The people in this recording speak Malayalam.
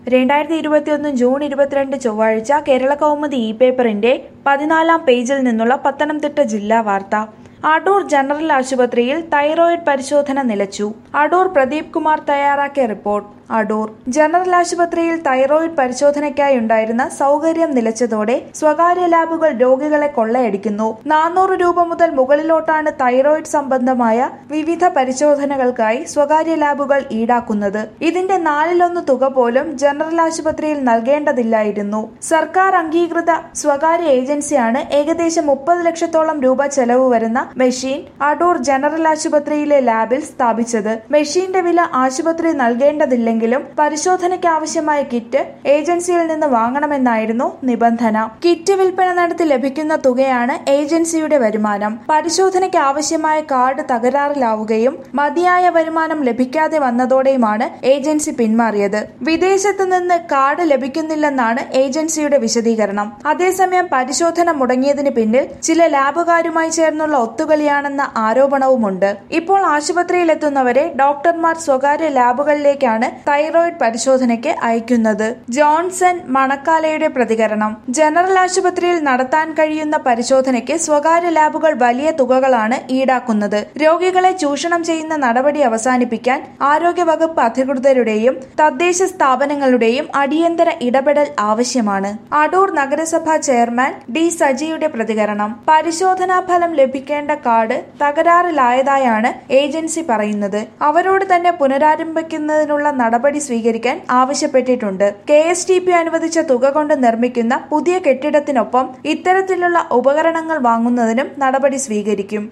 രണ്ടായിരത്തി ഇരുപത്തിയൊന്ന് ജൂൺ ഇരുപത്തിരണ്ട് ചൊവ്വാഴ്ച കേരള കൗമുദി ഇ പേപ്പറിന്റെ പതിനാലാം പേജിൽ നിന്നുള്ള പത്തനംതിട്ട ജില്ലാ വാർത്ത അടൂർ ജനറൽ ആശുപത്രിയിൽ തൈറോയിഡ് പരിശോധന നിലച്ചു അടൂർ പ്രദീപ് കുമാർ തയ്യാറാക്കിയ റിപ്പോർട്ട് അടൂർ ജനറൽ ആശുപത്രിയിൽ തൈറോയിഡ് പരിശോധനയ്ക്കായി ഉണ്ടായിരുന്ന സൗകര്യം നിലച്ചതോടെ സ്വകാര്യ ലാബുകൾ രോഗികളെ കൊള്ളയടിക്കുന്നു നാനൂറ് രൂപ മുതൽ മുകളിലോട്ടാണ് തൈറോയിഡ് സംബന്ധമായ വിവിധ പരിശോധനകൾക്കായി സ്വകാര്യ ലാബുകൾ ഈടാക്കുന്നത് ഇതിന്റെ നാലിലൊന്ന് തുക പോലും ജനറൽ ആശുപത്രിയിൽ നൽകേണ്ടതില്ലായിരുന്നു സർക്കാർ അംഗീകൃത സ്വകാര്യ ഏജൻസിയാണ് ഏകദേശം മുപ്പത് ലക്ഷത്തോളം രൂപ ചെലവ് വരുന്ന മെഷീൻ അടൂർ ജനറൽ ആശുപത്രിയിലെ ലാബിൽ സ്ഥാപിച്ചത് മെഷീന്റെ വില ആശുപത്രി നൽകേണ്ടതില്ലെങ്കിലും പരിശോധനയ്ക്ക് ആവശ്യമായ കിറ്റ് ഏജൻസിയിൽ നിന്ന് വാങ്ങണമെന്നായിരുന്നു നിബന്ധന കിറ്റ് വിൽപ്പന നടത്തി ലഭിക്കുന്ന തുകയാണ് ഏജൻസിയുടെ വരുമാനം പരിശോധനയ്ക്ക് ആവശ്യമായ കാർഡ് തകരാറിലാവുകയും മതിയായ വരുമാനം ലഭിക്കാതെ വന്നതോടെയുമാണ് ഏജൻസി പിന്മാറിയത് വിദേശത്ത് നിന്ന് കാർഡ് ലഭിക്കുന്നില്ലെന്നാണ് ഏജൻസിയുടെ വിശദീകരണം അതേസമയം പരിശോധന മുടങ്ങിയതിന് പിന്നിൽ ചില ലാബുകാരുമായി ചേർന്നുള്ള ഒത്തുകളിയാണെന്ന ആരോപണവുമുണ്ട് ഇപ്പോൾ ആശുപത്രിയിലെത്തുന്നവരെ ഡോക്ടർമാർ സ്വകാര്യ ലാബുകളിലേക്കാണ് തൈറോയിഡ് പരിശോധനയ്ക്ക് അയക്കുന്നത് ജോൺസൺ മണക്കാലയുടെ പ്രതികരണം ജനറൽ ആശുപത്രിയിൽ നടത്താൻ കഴിയുന്ന പരിശോധനയ്ക്ക് സ്വകാര്യ ലാബുകൾ വലിയ തുകകളാണ് ഈടാക്കുന്നത് രോഗികളെ ചൂഷണം ചെയ്യുന്ന നടപടി അവസാനിപ്പിക്കാൻ ആരോഗ്യവകുപ്പ് അധികൃതരുടെയും തദ്ദേശ സ്ഥാപനങ്ങളുടെയും അടിയന്തര ഇടപെടൽ ആവശ്യമാണ് അടൂർ നഗരസഭാ ചെയർമാൻ ഡി സജിയുടെ പ്രതികരണം പരിശോധനാ ഫലം ലഭിക്കേണ്ട കാർഡ് തകരാറിലായതായാണ് ഏജൻസി പറയുന്നത് അവരോട് തന്നെ പുനരാരംഭിക്കുന്നതിനുള്ള നടപടി സ്വീകരിക്കാൻ ആവശ്യപ്പെട്ടിട്ടുണ്ട് കെ എസ് ടി പി അനുവദിച്ച തുക കൊണ്ട് നിർമ്മിക്കുന്ന പുതിയ കെട്ടിടത്തിനൊപ്പം ഇത്തരത്തിലുള്ള ഉപകരണങ്ങൾ വാങ്ങുന്നതിനും നടപടി സ്വീകരിക്കും